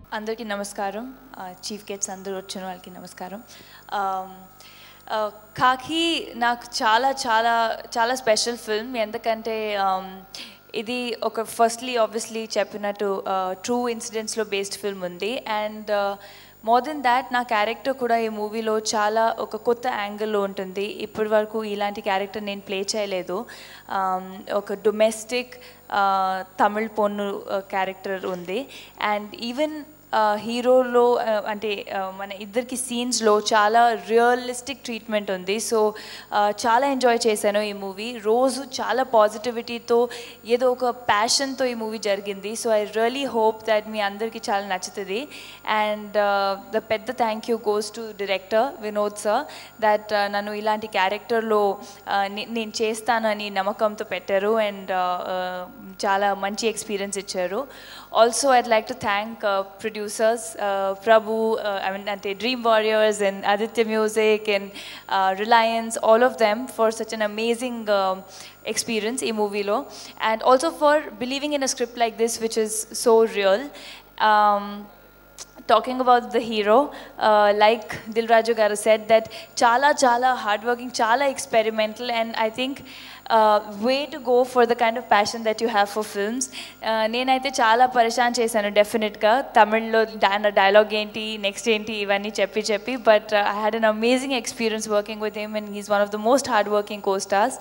అందరికీ నమస్కారం chief gets అందరూ వచ్చిన వాళ్ళకి నమస్కారం Um, uh, కాకి నాకు చాలా చాలా చాలా స్పెషల్ ఫిల్మ్ ఎందుకంటే um, ఇది ఒక ఫస్ట్లీ ఆబ్వియస్లీ చెప్పినట్టు ట్రూ ఇన్సిడెంట్స్లో బేస్డ్ ఫిల్మ్ ఉంది అండ్ మోర్ దెన్ దాట్ నా క్యారెక్టర్ కూడా ఈ మూవీలో చాలా ఒక కొత్త యాంగిల్లో ఉంటుంది ఇప్పటి వరకు ఇలాంటి క్యారెక్టర్ నేను ప్లే చేయలేదు Um, ఒక డొమెస్టిక్ తమిళ్ పొన్ను క్యారెక్టర్ ఉంది అండ్ ఈవెన్ హీరోలో అంటే uh, మన ఇద్దరికి సీన్స్లో చాలా రియలిస్టిక్ ట్రీట్మెంట్ ఉంది సో చాలా ఎంజాయ్ చేశాను ఈ మూవీ రోజు చాలా పాజిటివిటీతో ఏదో ఒక ప్యాషన్తో ఈ మూవీ జరిగింది so I really hope that మీ అందరికీ చాలా నచ్చుతుంది అండ్ ద పెద్ద thank you goes to director Vinod sir that నన్ను ఇలాంటి క్యారెక్టర్లో నేను చేస్తానని నమ్మకంతో పెట్టారు అండ్ చాలా మంచి ఎక్స్పీరియన్స్ ఇచ్చారు also I'd like to thank producers Prabhu I mean అంటే Dream Warriors and Aditya music and Reliance all of them for such an amazing experience in movie lo and also for believing in a script like this which is so real um, talking about the hero uh, like dilraju garu said that chala chala hardworking chala experimental and i think uh, way to go for the kind of passion that you have for films uh, నేనైతే చాలా పరిశాన్ చేశాను డెఫినెట్గా తమిళ్లో dialogue ఏంటి next ఏంటి ఇవన్నీ చెప్పి చెప్పి but I had an amazing experience working with him and he's one of the most hard working co stars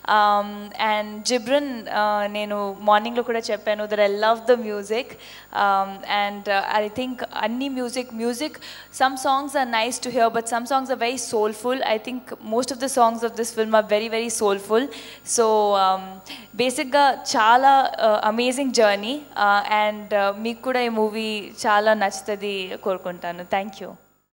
and Ghibran నేను మార్నింగ్లో కూడా చెప్పాను that I love the music and I think అన్ని music music some songs are nice to hear but some songs are very soulful I think most of the songs of this film are very very soulful so బేసిక్గా చాలా amazing journey and మీకు కూడా ఈ movie చాలా నచ్చుతుంది కోరుకుంటాను thank you